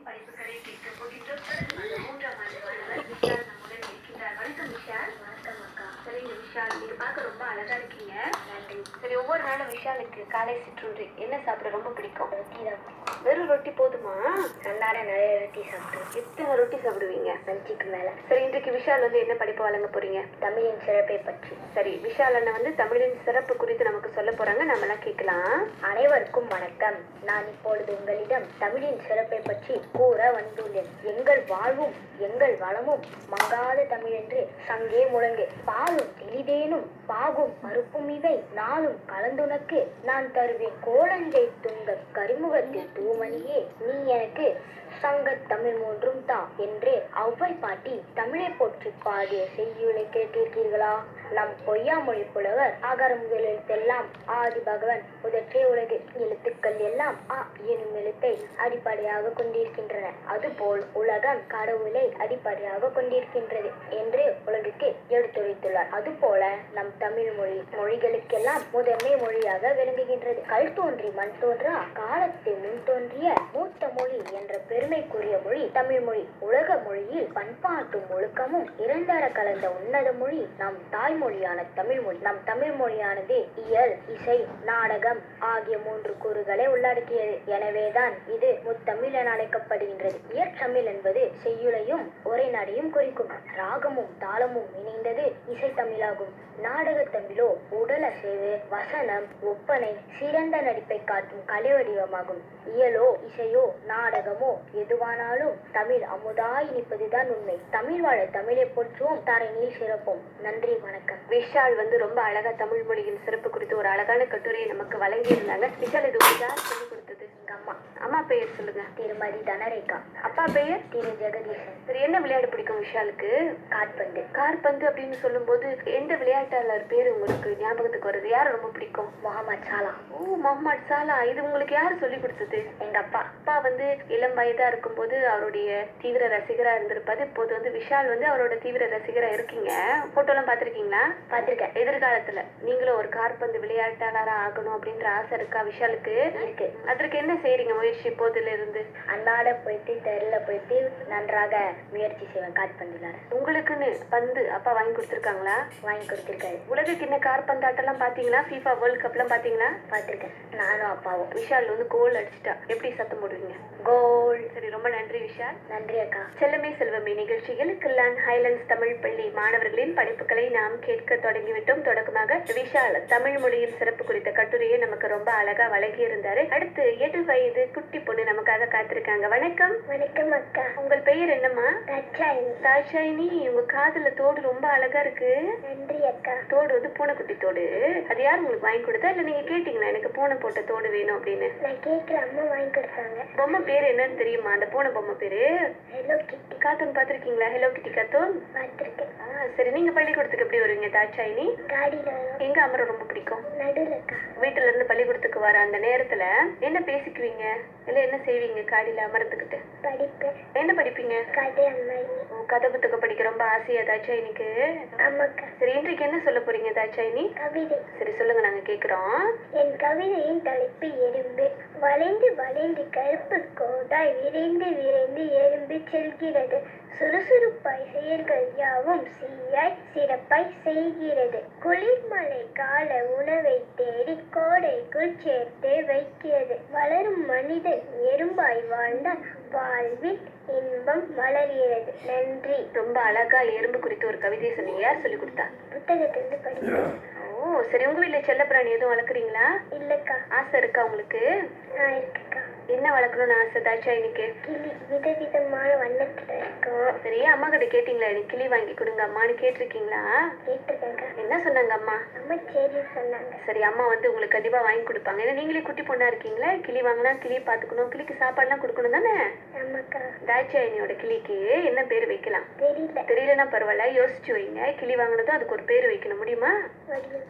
படிப்புகளை கேட்க போகின்றோம் அந்த மூன்றாம் ஆண்டு மாணவர் விஷால் நம்முடன் இருக்கின்றார் வணக்கம் விஷால் வணக்கம் அக்கா சரிங்க விஷால் நீங்க பார்க்க ரொம்ப அழகா இருக்கீங்க நன்றி சரி ஒவ்வொரு நாளும் விஷாலுக்கு காலை சிற்றுண்டி என்ன சாப்பிட ரொம்ப பிடிக்கும் ரொட்டி தான் வெறும் ரொட்டி போதுமா அன்னாட நிறைய ரொட்டி சாப்பிட்டு எத்தனை ரொட்டி சாப்பிடுவீங்க அஞ்சுக்கு மேல சரி இன்றைக்கு விஷால் வந்து என்ன படிப்பு வழங்க போறீங்க தமிழின் சிறப்பை பற்றி சரி விஷால் அண்ணன் வந்து தமிழின் சிறப்பு குறித்து நமக்கு சொல்ல போறாங்க நம்ம எல்லாம் கேட்கலாம் அனைவருக்கும் வணக்கம் நான் இப்பொழுது உங்களிடம் தமிழின் சிறப்பை பற்றி கூற வந்துள்ளேன் எங்கள் வாழ்வும் எங்கள் வளமும் மங்காத தமிழ் என்று சங்கே முழங்கு பாலும் எளிதேனும் பாகும் மறுப்பும் இவை நாளும் கலந்துனக்கு நான் தருவேன் கோலஞ்சை துங்க கரிமுகத்தில் தூமணியே நீ எனக்கு சங்கத் தமிழ் மூன்றும் தா என்று ஔவை பாட்டி தமிழை போற்றி பாடிய செய்யுளை கேட்டிருக்கீர்களா நம் பொய்யாமொழி புலவர் ஆகார முதல் எழுத்தெல்லாம் ஆதி பகவன் முதற்றே உலகு எழுத்துக்கள் எல்லாம் அ எனும் எழுத்தை அடிப்படையாக கொண்டிருக்கின்றன அதுபோல் உலகம் கடவுளை அடிப்படையாக கொண்டிருக்கின்றது என்று உலகுக்கு எடுத்துரைத்துள்ளார் அதுபோல நம் தமிழ் மொழி மொழிகளுக்கெல்லாம் முதன்மை மொழியாக விளங்குகின்றது கல் தோன்றி மண் தோன்றா காலத்தை முன் தோன்றிய மூத்த மொழி என்ற பெருமைக்குரிய மொழி தமிழ் மொழி உலக மொழியில் பண்பாட்டும் ஒழுக்கமும் இரண்டர கலந்த உன்னத மொழி நம் தாய்மொழியான தமிழ் மொழி நம் தமிழ் மொழியானது இயல் இசை நாடகம் ஆகிய மூன்று கூறுகளை உள்ளடக்கியது எனவேதான் இது முத்தமிழ் என அழைக்கப்படுகின்றது இயற்சமிழ் என்பது செய்யுளையும் உரைநடையும் குறிக்கும் ராகமும் தாளமும் இணைந்தது இசைத்தமிழாகும் நாடகத் தமிழோ உடல் அசைவு வசனம் ஒப்பனை சிறந்த நடிப்பை காட்டும் கலை வடிவமாகும் இயலோ இசையோ நாடகமோ எதுவானாலும் தமிழ் அமுதாய் இனிப்பதுதான் உண்மை தமிழ் வாழ தமிழை போற்றுவோம் தரை நீள் சிறப்போம் நன்றி வணக்கம் விஷால் வந்து ரொம்ப அழகா தமிழ் மொழியின் சிறப்பு குறித்து ஒரு அழகான கட்டுரையை நமக்கு வழங்கி இருந்தாங்க விஷால் இது உங்களுக்கு யார் சொல்லி கொடுத்தது எங்க அம்மா அம்மா பெயர் சொல்லுங்க திருமதி தனரேகா அப்பா பெயர் திரு ஜெகதீசன் சரி என்ன விளையாட பிடிக்கும் விஷாலுக்கு காற்பந்து கார்பந்து அப்படின்னு சொல்லும்போது எந்த விளையாட்டாளர் பேர் உங்களுக்கு ஞாபகத்துக்கு வருது யார் ரொம்ப பிடிக்கும் முகமது சாலா ஓ முகமது சாலா இது உங்களுக்கு யார் சொல்லி கொடுத்தது எங்க அப்பா அப்பா வந்து இளம் வயதா இருக்கும்போது அவருடைய தீவிர ரசிகரா இருந்திருப்பாரு இப்போது வந்து விஷால் வந்து அவரோட தீவிர ரசிகரா இருக்கீங்க போட்டோலாம் பார்த்திருக்கீங்களா பார்த்திருக்கேன் எதிர்காலத்துல நீங்களும் ஒரு கார்பந்து விளையாட்டாளரா ஆகணும் அப்படின்ற ஆசை இருக்கா விஷாலுக்கு இருக்கு அதற்கு என்ன செய்றீங்க முயற்சி இப்போதுல இருந்து அன்னாட போயிட்டு தெருல போயிட்டு நன்றாக முயற்சி செய்வேன் காற்பந்து விளையாட உங்களுக்குன்னு பந்து அப்பா வாங்கி கொடுத்துருக்காங்களா வாங்கி கொடுத்திருக்காரு உலக கிண்ண கார்பந்தாட்டம்லாம் பாத்தீங்களா FIFA வேர்ல்ட் கப்லாம் பாத்தீங்களா பார்த்திருக்கேன் நானும் அப்பாவும் விஷால் வந்து கோல் அடிச்சிட்டா எப்படி சத்தம் போடுவீங்க கோல் சரி ரொம்ப நன்றி விஷால் நன்றி அக்கா செல்லமே செல்வமே நிகழ்ச்சியில் கில்லான் ஹைலண்ட்ஸ் தமிழ் பள்ளி மாணவர்களின் படிப்புகளை நாம் கேட்க தொடங்கிவிட்டோம் தொடக்கமாக விஷால் தமிழ் மொழியின் சிறப்பு குறித்த கட்டுரையை நமக்கு ரொம்ப அழகா வழங்கி இருந்தாரு அடுத்து எட்டு வயது குட்டி பொண்ணு நமக்காக காத்திருக்காங்க வணக்கம் வணக்கம் அக்கா உங்கள் பெயர் என்னம்மா தச்சாயினி தாஷாயினி உங்க காதுல தோடு ரொம்ப அழகா இருக்கு நன்றி அக்கா தோடு வந்து பூனைக்குட்டி தோடு அது யார் உங்களுக்கு வாங்கி கொடுத்தா இல்ல நீங்க கேட்டீங்களா எனக்கு பூனை போட்ட தோடு வேணும் அப்படின்னு நான் கேட்கல அம்மா வாங்கி கொடுத்தாங்க பொம்மை பேர் என்னன்னு தெரியுமா அந்த பூனை பொம்மை பேரு ஹலோ கிட்டி கார்ட்டூன் பாத்திருக்கீங்களா ஹலோ கிட்டி கார்ட்டூன் பார்த்துருக்கேன் ஆ, சரி நீங்க பள்ளிக்கூடத்துக்கு எப்படி வருவீங்க தாட்சாயினி காடியில் வரும் எங்க அமர ரொம்ப பிடிக்கும் நடுவில் அக்கா வீட்டுல இருந்து பள்ளிக்கூடத்துக்கு வர அந்த நேரத்துல என்ன பேசிக்குவீங்க இல்ல என்ன செய்வீங்க காடியில அமர்ந்துக்கிட்டு படிப்பேன் என்ன படிப்பீங்க கதை அம்மாயி ஓ, கதை புத்தகம் படிக்க ரொம்ப ஆசையா தாட்சாயினிக்கு ஆமாக்கா சரி இன்றைக்கு என்ன சொல்ல போறீங்க தாட்சாயினி கவிதை சரி சொல்லுங்க நாங்க கேக்குறோம் என் கவிதையின் தலைப்பு எறும்பு வளைந்து வளைந்து கருப்பு கோடாய் விரைந்து விரைந்து எறும்பு செல்கிறது சுறுசுறுப்பாய் செயல்கள் யாவும் சீராய் சிறப்பாய் செய்கிறது குளிர்மழை கால உணவை தேடி கோடைக்குள் சேர்த்து வைக்கிறது வளரும் மனிதன் எறும்பாய் வாழ்ந்தால் வாழ்வில் இன்பம் வளர்கிறது நன்றி ரொம்ப அழகா எறும்பு குறித்து ஒரு கவிதை சொன்னீங்க யார் சொல்லி கொடுத்தா புத்தகத்திலிருந்து படிக்கிறேன் ஓ சரி உங்க வீட்டுல செல்லப்பிராணி எதுவும் வளர்க்குறீங்களா இல்லக்கா ஆசை இருக்கா உங்களுக்கு நான் இருக்குக்கா என்ன வளர்க்கணும்னு ஆசை தாட்சாயினிக்கு கிளி விதவிதமான வண்ணத்துல இருக்கும் சரி அம்மா கிட்ட கேட்டீங்களா எனக்கு கிளி வாங்கி கொடுங்க அம்மான்னு கேட்டிருக்கீங்களா கேட்டிருக்கேங்க என்ன சொன்னாங்க அம்மா அம்மா சரி சொன்னாங்க சரி அம்மா வந்து உங்களுக்கு கண்டிப்பா வாங்கி கொடுப்பாங்க ஏன்னா நீங்களே குட்டி பொண்ணா இருக்கீங்களா கிளி வாங்கினா கிளி பாத்துக்கணும் கிளிக்கு சாப்பாடுலாம் கொடுக்கணும் தானே ஆமாக்கா தாட்சாயினியோட கிளிக்கு என்ன பேர் வைக்கலாம் தெரியல தெரியலன்னா பரவாயில்ல யோசிச்சு வைங்க கிளி வாங்கினதும் அதுக்கு ஒரு பேர் வைக்கணும் முடியுமா வடிவக்கா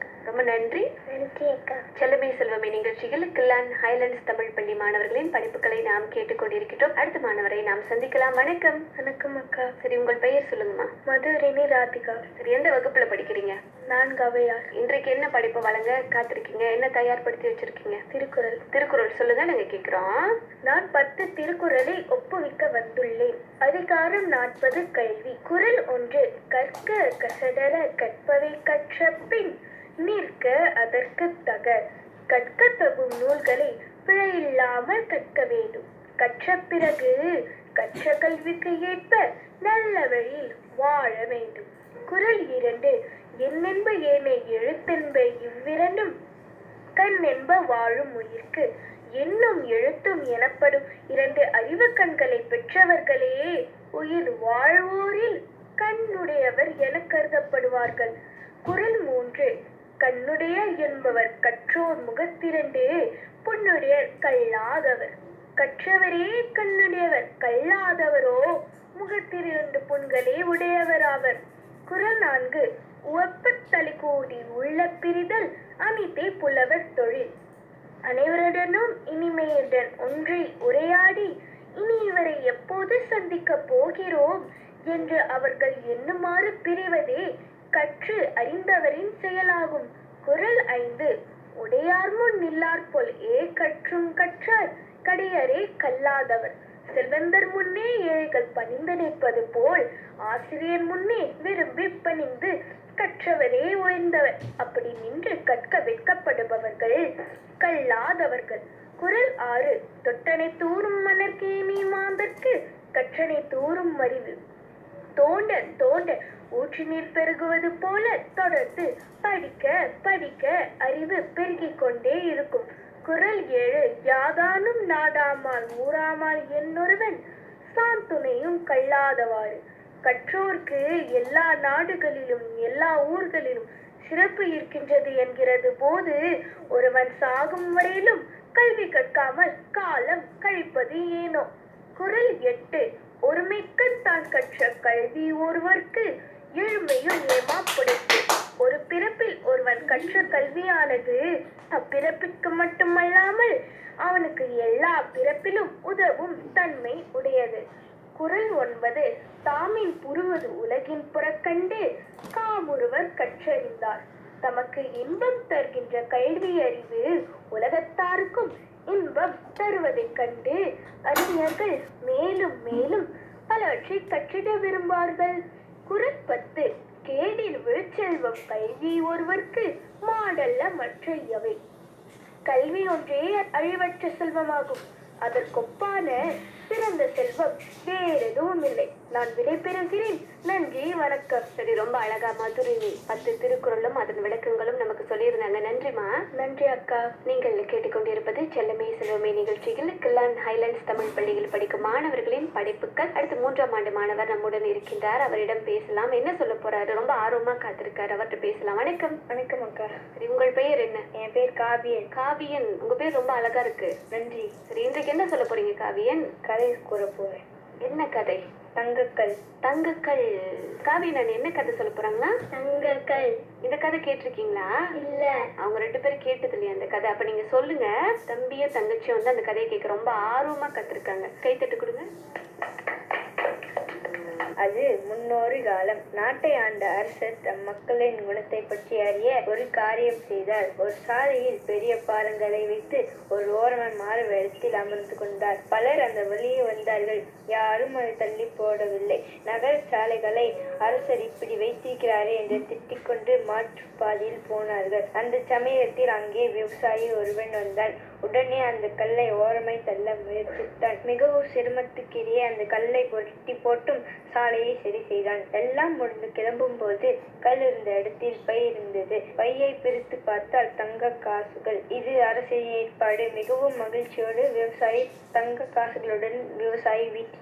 ரொம்ப நன்றி நன்றி அக்கா செல்லமே செல்வமே நிகழ்ச்சியில் கில்லான் ஹைலண்ட்ஸ் தமிழ் பள்ளி மாணவர்களின் படிப்புகளை நாம் கேட்டுக்கொண்டிருக்கிறோம் அடுத்த மாணவரை நாம் சந்திக்கலாம் வணக்கம் வணக்கம் அக்கா சரி உங்கள் பெயர் சொல்லுங்கம்மா மதுரினி ராதிகா சரி எந்த வகுப்புல படிக்கிறீங்க நான்காவையார் இன்றைக்கு என்ன படிப்பு வழங்க காத்திருக்கீங்க என்ன தயார்படுத்தி வச்சிருக்கீங்க திருக்குறள் திருக்குறள் சொல்லுங்க நாங்க கேக்குறோம் நான் பத்து திருக்குறளை ஒப்புவிக்க வந்துள்ளேன் அதிகாரம் நாற்பது கல்வி குறள் ஒன்று கற்க கசடர கற்பவை கற்ற பின் நிற்க அதற்கு தக கற்க தகும் நூல்களை பிழையில்லாமல் கற்க வேண்டும் கற்ற பிறகு கற்ற கல்விக்கு ஏற்ப நல்ல வழியில் வாழ வேண்டும் குறள் இரண்டு எண்ணென்ப ஏனை எழுத்தென்ப இவ்விரண்டும் கண் என்ப வாழும் உயிர்க்கு எண்ணும் எழுத்தும் எனப்படும் இரண்டு அறிவு கண்களை பெற்றவர்களே உயிர் வாழ்வோரில் கண்ணுடையவர் என கருதப்படுவார்கள் குறள் மூன்று கண்ணுடையர் என்பவர் கற்றோர் முகத்திரண்டு புண்ணுடையர் கல்லாதவர் கற்றவரே கண்ணுடையவர் கல்லாதவரோ முகத்திரண்டு புண்களே உடையவராவர் குறள் நான்கு உவப்பத் தலை கூடி உள்ள பிரிதல் அமித்தே புலவர் தொழில் அனைவருடனும் இனிமையுடன் ஒன்றி உரையாடி இனி இவரை எப்போது சந்திக்கப் போகிறோம் என்று அவர்கள் எண்ணுமாறு பிரிவதே கற்று அறிந்தவரின் செயலாகும் குறள் ஐந்து உடையார் முன் நில்லார் போல் ஏ கற்றும் கற்றார் கடையரே கல்லாதவர் செல்வந்தர் முன்னே ஏழைகள் பணிந்து நிற்பது போல் ஆசிரியர் முன்னே விரும்பி பணிந்து கற்றவரே உயர்ந்தவர் அப்படி நின்று கற்க வெட்கப்படுபவர்கள் கல்லாதவர்கள் குறள் ஆறு தொட்டனை தூரும் மணற்கே நீ மாந்தற்கு கற்றனை தூரும் அறிவு தோண்ட தோண்ட ஊற்று நீர் பெருகுவது போல தொடர்ந்து படிக்க படிக்க அறிவு பெருகிக் கொண்டே இருக்கும் குறள் ஏழு யாதானும் நாடாமால் ஊராமால் என்னொருவன் சாந்துணையும் கல்லாதவாறு கற்றோர்க்கு எல்லா நாடுகளிலும் எல்லா ஊர்களிலும் சிறப்பு இருக்கின்றது என்கிறது போது ஒருவன் சாகும் வரையிலும் கல்வி கற்காமல் காலம் கழிப்பது ஏனோ குறள் எட்டு ஒருமைக்கண் தான் கற்ற கல்வி ஒருவர்க்கு ஏழ்மையும் ஏமாப்புடைத்து ஒரு பிறப்பில் ஒருவன் கற்ற கல்வியானது அப்பிறப்பிற்கு மட்டுமல்லாமல் அவனுக்கு எல்லா பிறப்பிலும் உதவும் தன்மை உடையது குறள் ஒன்பது தாமின் புருவது உலகின் புறக்கண்டு காமுறுவர் கற்றறிந்தார் தமக்கு இன்பம் தருகின்ற கல்வி அறிவு உலகத்தாருக்கும் இன்பம் தருவதைக் கண்டு அறிஞர்கள் மேலும் மேலும் பலவற்றை கற்றிட விரும்பார்கள் குறள் பத்து கேடில் விழுச்செல்வம் கல்வி ஒருவர்க்கு மாடல்ல மற்ற எவை கல்வி ஒன்றே அழிவற்ற செல்வமாகும் அதற்கொப்பான சிறந்த செல்வம் வேறெதுவும் இல்லை நான் விடை பெறுகிறேன் நன்றி வணக்கம் சரி ரொம்ப அழகா மதுரை பத்து திருக்குறளும் அதன் விளக்கங்களும் நமக்கு சொல்லியிருந்தாங்க நன்றிமா நன்றி அக்கா நீங்கள் கேட்டுக்கொண்டிருப்பது செல்லமே செல்வமே நிகழ்ச்சியில் கில்லான் ஹைலண்ட்ஸ் தமிழ் பள்ளியில் படிக்கும் மாணவர்களின் படிப்புகள் அடுத்து மூன்றாம் ஆண்டு மாணவர் நம்முடன் இருக்கின்றார் அவரிடம் பேசலாம் என்ன சொல்ல போறாரு ரொம்ப ஆர்வமா காத்திருக்காரு அவர்கிட்ட பேசலாம் வணக்கம் வணக்கம் அக்கா சரி உங்கள் பெயர் என்ன என் பேர் காவியன் காவியன் உங்க பேர் ரொம்ப அழகா இருக்கு நன்றி சரி இன்றைக்கு என்ன சொல்ல போறீங்க காவியன் கதை கூற போறேன் என்ன கதை தங்கக்கல் தங்கக்கல் காவியன் நான் என்ன கதை சொல்ல போறாங்கன்னா தங்கக்கல் இந்த கதை கேட்டிருக்கீங்களா இல்ல அவங்க ரெண்டு பேரும் கேட்டது இல்லையா அந்த கதை அப்ப நீங்க சொல்லுங்க தம்பியும் தங்கச்சியும் வந்து அந்த கதையை கேட்க ரொம்ப ஆர்வமா கத்திருக்காங்க கை தட்டு கொடுங்க அது முன்னொரு காலம் நாட்டை ஆண்ட அரசர் தம் மக்களின் குணத்தை பற்றி அறிய ஒரு காரியம் செய்தார் ஒரு சாலையில் பெரிய பாலங்களை வைத்து ஒரு ஓரமன் மாறு வேடத்தில் அமர்ந்து கொண்டார் பலர் அந்த வழியே வந்தார்கள் யாரும் அதை தள்ளி போடவில்லை நகர சாலைகளை அரசர் இப்படி வைத்திருக்கிறாரே என்று திட்டிக்கொண்டு மாற்று பாதையில் போனார்கள் அந்த சமயத்தில் அங்கே விவசாயி ஒருவன் வந்தான் உடனே அந்த கல்லை ஓரமை தள்ள முயற்சித்தான் மிகவும் சிரமத்துக்கிடையே அந்த கல்லை புரட்டி போட்டும் சாலையை சரி செய்தான் எல்லாம் முடிந்து கிளம்பும் போது கல் இருந்த இடத்தில் பை இருந்தது பையை பிரித்து பார்த்தால் தங்க காசுகள் இது அரசின் ஏற்பாடு மிகவும் மகிழ்ச்சியோடு விவசாயி தங்க காசுகளுடன் விவசாயி வீட்டுக்கு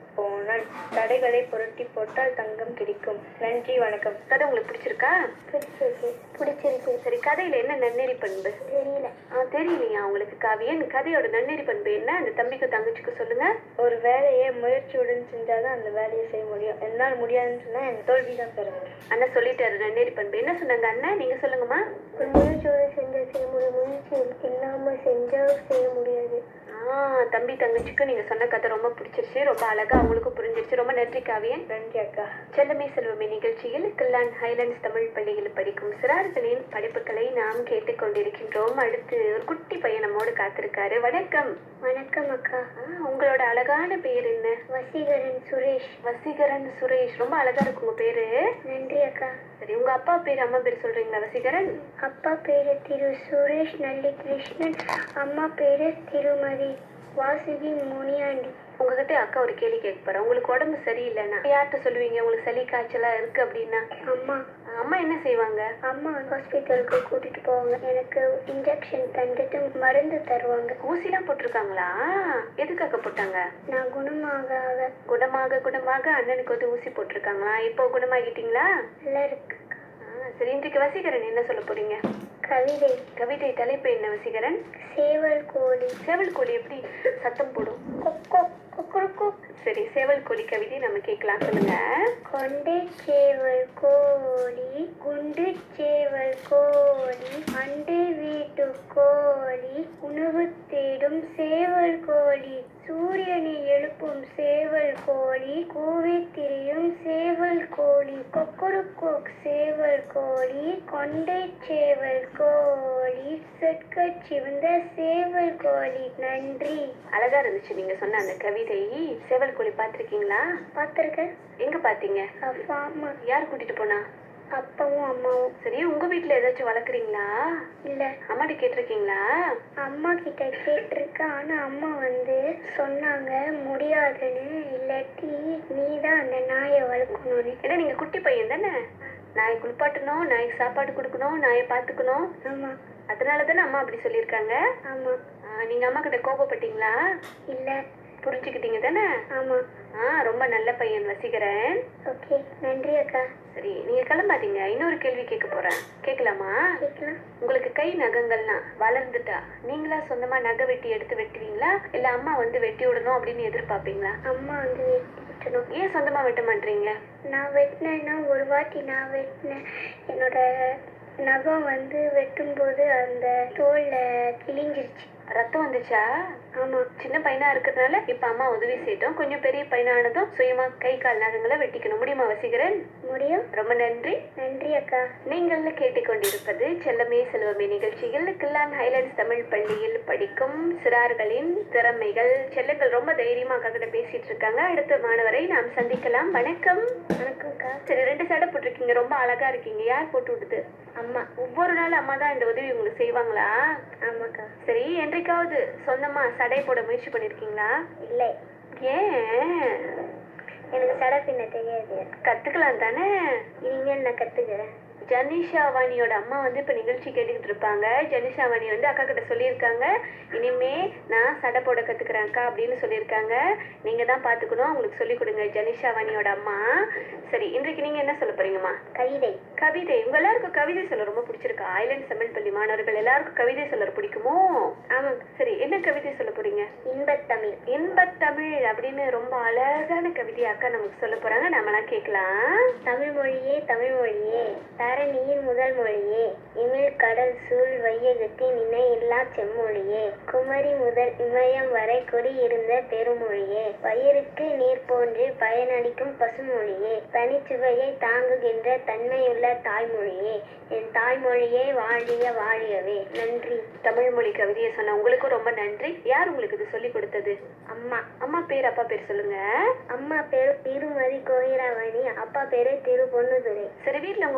போனான் தடைகளை புரட்டி போட்டால் தங்கம் கிடைக்கும் நன்றி வணக்கம் கதை உங்களுக்கு பிடிச்சிருக்கா பிடிச்சிருக்கு பிடிச்சிருக்கு சரி கதையில என்ன நன்னெறி பண்பு தெரியல ஆ தெரியலையா உங்களுக்கு காவியன் கதையோட நன்னெறி பண்பு என்ன அந்த தம்பிக்கும் தங்கச்சிக்கும் சொல்லுங்க ஒரு வேலையை முயற்சியுடன் செஞ்சாதான் அந்த வேலையை செய்ய முடியும் என்னால் முடியாதுன்னு சொன்னா என் தோல்வி தான் பெற முடியும் அண்ணா சொல்லிட்டாரு நன்னெறி பண்பு என்ன சொன்னாங்க அண்ணன் நீங்க சொல்லுங்கம்மா ஒரு முயற்சியோட செஞ்சா செய்ய முடியும் முயற்சி இல்லாம செஞ்சா செய்ய முடியாது ஆ தம்பி தங்கச்சிக்கும் நீங்க சொன்ன கதை ரொம்ப பிடிச்சிருச்சு ரொம்ப அழகா அவங்களுக்கும் புரிஞ்சிருச்சு ரொம்ப நன்றி காவியன் நன்றி அக்கா செல்லமே செல்வமே நிகழ்ச்சியில் கில்லான் ஹைலண்ட்ஸ் தமிழ் பள்ளியில் படிக்கும் சிறார்களின் படிப்புகளை நாம் கேட்டுக்கொண்டிருக்கின்றோம் அடுத்து ஒரு குட்டி பையன் நம்மோடு காத்திருக்காரு வணக்கம் வணக்கம் அக்கா ஆ, உங்களோட அழகான பேர் என்ன வசீகரன் சுரேஷ் வசீகரன் சுரேஷ் ரொம்ப அழகா இருக்கு உங்க பேரு நன்றி அக்கா சரி உங்க அப்பா பேர் அம்மா பேர் சொல்றீங்களா வசீகரன் அப்பா பேரு திரு சுரேஷ் நல்லி கிருஷ்ணன் அம்மா பேரு திருமதி வாசுகி முனியாண்டி உங்ககிட்ட அக்கா ஒரு கேள்வி கேட்க போறேன் உங்களுக்கு உடம்பு சரியில்லைன்னா யார்கிட்ட சொல்லுவீங்க உங்களுக்கு சளி காய்ச்சலா இருக்கு அப்படின்னா அம்மா அம்மா என்ன செய்வாங்க அம்மா ஹாஸ்பிட்டலுக்கு கூட்டிட்டு போவாங்க எனக்கு இன்ஜெக்ஷன் தந்துட்டு மருந்து தருவாங்க ஊசிலாம் போட்டிருக்காங்களா எதுக்காக போட்டாங்க நான் குணமாக குணமாக குணமாக அண்ணனுக்கு வந்து ஊசி போட்டிருக்காங்களா இப்போ குணமாகிட்டீங்களா நல்லா இருக்கு ஆ, சரி இன்றைக்கு வசீகரன் என்ன சொல்ல போறீங்க கவிதை கவிதை தலைப்பு என்ன வசீகரன் சேவல் கோழி சேவல் கோழி எப்படி சத்தம் போடும் கொக்கோ கொக்கரக்கோ சரி சேவல் கோழி கவிதை நம்ம கேட்கலாம் சொல்லுங்க கொண்டை சேவல் கோழி குண்டு சேவல் கோழி அண்டை வீட்டு கோழி உணவு தேடும் சேவல் கோழி சூரியனை எழுப்பும் சேவல் கோழி கூவி திரியும் சேவல் கோழி கொக்கரக்கோக் சேவல் கோழி கொண்டை சேவல் கோழி செட்கட் சிவந்த சேவல் கோழி நன்றி அழகா இருந்துச்சு நீங்க சொன்ன அந்த கவிதை சேவல் கோழி பார்த்திருக்கீங்களா பார்த்துருக்கேன் எங்க பாத்தீங்க அப்பா அம்மா யார் கூட்டிட்டு போனா அப்பாவும் அம்மாவும் சரி உங்க வீட்ல ஏதாச்சும் வளர்க்குறீங்களா இல்லை அம்மாட்ட கேட்டிருக்கீங்களா அம்மா கிட்ட கேட்டிருக்கேன் ஆனா அம்மா வந்து சொன்னாங்க முடியாதுன்னு இல்லாட்டி நீ தான் அந்த நாயை வளர்க்கணும்னு ஏன்னா நீங்க குட்டி பையன் தானே நாய் குளிப்பாட்டணும் நாய்க்கு சாப்பாடு கொடுக்கணும் நாயை பார்த்துக்கணும் ஆமா அதனால தானே அம்மா அப்படி சொல்லியிருக்காங்க ஆமா ஆ, நீங்க அம்மா கிட்ட கோபப்பட்டீங்களா இல்ல புரிஞ்சுக்கிட்டீங்க தானே ஆமா ஆ ரொம்ப நல்ல பையன் வசீகரன் ஓகே நன்றி அக்கா சரி நீங்க கிளம்பாதீங்க இன்னொரு கேள்வி கேட்க போறேன் கேட்கலாமா கேட்கலாம் உங்களுக்கு கை நகங்கள்லாம் வளர்ந்துட்டா நீங்களா சொந்தமா நகை வெட்டி எடுத்து வெட்டுவீங்களா இல்ல அம்மா வந்து வெட்டி விடணும் அப்படின்னு எதிர்பார்ப்பீங்களா அம்மா வந்து வெட்டி விட்டணும் ஏன் சொந்தமா வெட்ட மாட்டீங்க நான் வெட்டினேன்னா ஒரு வாட்டி நான் வெட்டினேன் என்னோட நகம் வந்து வெட்டும்போது அந்த தோல்ல கிழிஞ்சிருச்சு ரத்தம் வந்துச்சா ஆமா சின்ன பையனா இருக்கிறதுனால இப்ப அம்மா உதவி செய்யட்டும் கொஞ்சம் பெரிய பையனானதும் சுயமா கை கால் நகங்களை வெட்டிக்கணும் முடியுமா வசீகரன் முடியும் ரொம்ப நன்றி நன்றி அக்கா நீங்கள் கேட்டுக்கொண்டிருப்பது செல்லமே செல்வமே நிகழ்ச்சியில் கில்லான் ஹைலண்ட்ஸ் தமிழ் பள்ளியில் படிக்கும் சிறார்களின் திறமைகள் செல்லங்கள் ரொம்ப தைரியமா அக்கா கிட்ட பேசிட்டு இருக்காங்க அடுத்த மாணவரை நாம் சந்திக்கலாம் வணக்கம் வணக்கம் அக்கா சரி ரெண்டு சடை போட்டிருக்கீங்க ரொம்ப அழகா இருக்கீங்க யார் போட்டு விடுது அம்மா ஒவ்வொரு நாள் அம்மா தான் இந்த உதவி உங்களுக்கு செய்வாங்களா ஆமாக்கா சரி என்றைக்காவது சொந்தமா சடை போட முயற்சி பண்ணிருக்கீங்களா இல்லை ஏன் எனக்கு சடை பின்ன தெரியாது கத்துக்கலாம் தானே இனிமேல் நான் கத்துக்கிறேன் ஜனிஷா வாணியோட அம்மா வந்து இப்ப நிகழ்ச்சி கேட்டுக்கிட்டு இருப்பாங்க ஜனிஷா வாணி வந்து அக்கா கிட்ட சொல்லியிருக்காங்க இனிமே நான் சடை போட கத்துக்கிறேன் அக்கா அப்படின்னு சொல்லியிருக்காங்க நீங்க தான் பாத்துக்கணும் அவங்களுக்கு சொல்லி கொடுங்க ஜனிஷா வாணியோட அம்மா சரி இன்றைக்கு நீங்க என்ன சொல்ல போறீங்கம்மா கவிதை கவிதை உங்க எல்லாருக்கும் கவிதை சொல்ல ரொம்ப பிடிச்சிருக்கு ஐலண்ட் தமிழ் பள்ளி மாணவர்கள் எல்லாருக்கும் கவிதை சொல்ல பிடிக்குமோ ஆமாம் சரி என்ன கவிதை சொல்ல போறீங்க இன்பத்தமிழ் இன்பத்தமிழ் அப்படின்னு ரொம்ப அழகான கவிதை அக்கா நமக்கு சொல்ல போறாங்க நாமெல்லாம் கேட்கலாம் தமிழ் மொழியே தமிழ் மொழியே தரணியின் முதல் மொழியே இமிழ் கடல் சூழ் வையகத்தின் இணையில்லா செம்மொழியே குமரி முதல் இமயம் வரை குடியிருந்த பெருமொழியே பயிருக்கு நீர் போன்று பயனளிக்கும் பசுமொழியே தனிச்சுவையை தாங்குகின்ற தன்மையுள்ள தாய்மொழியே என் தாய்மொழியே வாழிய வாழியவே நன்றி தமிழ் மொழி கவிதையை சொன்ன உங்களுக்கும் ரொம்ப நன்றி யார் உங்களுக்கு இது சொல்லி கொடுத்தது அம்மா அம்மா பேர் அப்பா பேர் சொல்லுங்க அம்மா பேரு திருமதி கோகிலாவணி அப்பா பேரு திரு பொன்னுதுரை சரி வீட்ல உங்க கூட யார்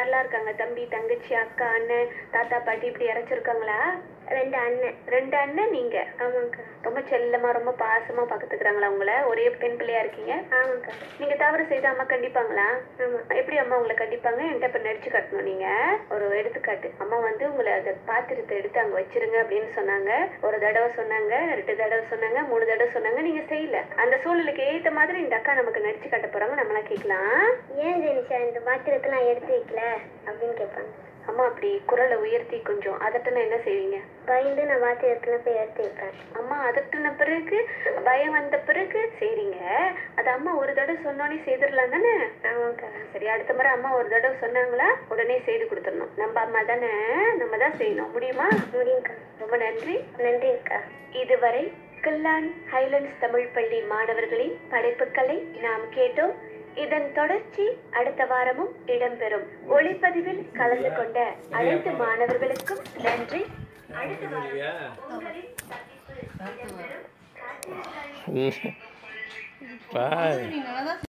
யாரெல்லாம் இருக்காங்க தம்பி தங்கச்சி அக்கா அண்ணன் தாத்தா பாட்டி இப்படி இறச்சிருக்காங்களா ரெண்டு அண்ணன் ரெண்டு அண்ணன் நீங்க ஆமாங்க்கா ரொம்ப செல்லமா ரொம்ப பாசமா பாத்துக்கிறாங்களா உங்களை ஒரே பெண் பிள்ளையா இருக்கீங்க ஆமாங்க்கா நீங்க தவறு செய்த அம்மா கண்டிப்பாங்களா ஆமா எப்படி அம்மா உங்களை கண்டிப்பாங்க என்கிட்ட இப்ப நடிச்சு காட்டணும் நீங்க ஒரு எடுத்துக்காட்டு அம்மா வந்து உங்களை அந்த பாத்திரத்தை எடுத்து அங்க வச்சிருங்க அப்படின்னு சொன்னாங்க ஒரு தடவை சொன்னாங்க ரெண்டு தடவை சொன்னாங்க மூணு தடவை சொன்னாங்க நீங்க செய்யல அந்த சூழலுக்கு ஏத்த மாதிரி இந்த அக்கா நமக்கு நடிச்சு காட்ட போறாங்க நம்மளாம் கேட்கலாம் ஏன் ஜெனிஷா இந்த பாத்திரத்தெல்லாம் எடுத்து வைக்கல அப்படின்னு கேட்பாங்க அம்மா அப்படி குரலை உயர்த்தி கொஞ்சம் அதட்டுனா என்ன செய்வீங்க பயந்து நான் பாத்திரத்துல போய் எடுத்து வைப்பேன் அம்மா அதட்டுன பிறகு பயம் வந்த பிறகு சரிங்க அது அம்மா ஒரு தடவை சொன்னோடனே செய்திடலாம் தானே ஆமாங்க்கா சரி அடுத்த முறை அம்மா ஒரு தடவை சொன்னாங்களா உடனே செய்து கொடுத்துடணும் நம்ம அம்மா தானே நம்ம தான் செய்யணும் முடியுமா முடியுங்க்கா ரொம்ப நன்றி நன்றிங்க்கா இதுவரை கில்லான் ஹைலண்ட்ஸ் தமிழ் பள்ளி மாணவர்களின் படைப்புகளை நாம் கேட்டோம் இதன் தொடர்ச்சி அடுத்த வாரமும் இடம்பெறும் ஒளிப்பதிவில் கலந்து கொண்ட அனைத்து மாணவர்களுக்கும் நன்றி அடுத்த வாரம் உங்களின் சந்திப்பு இடம்பெறும் காத்திருங்கள். பாய்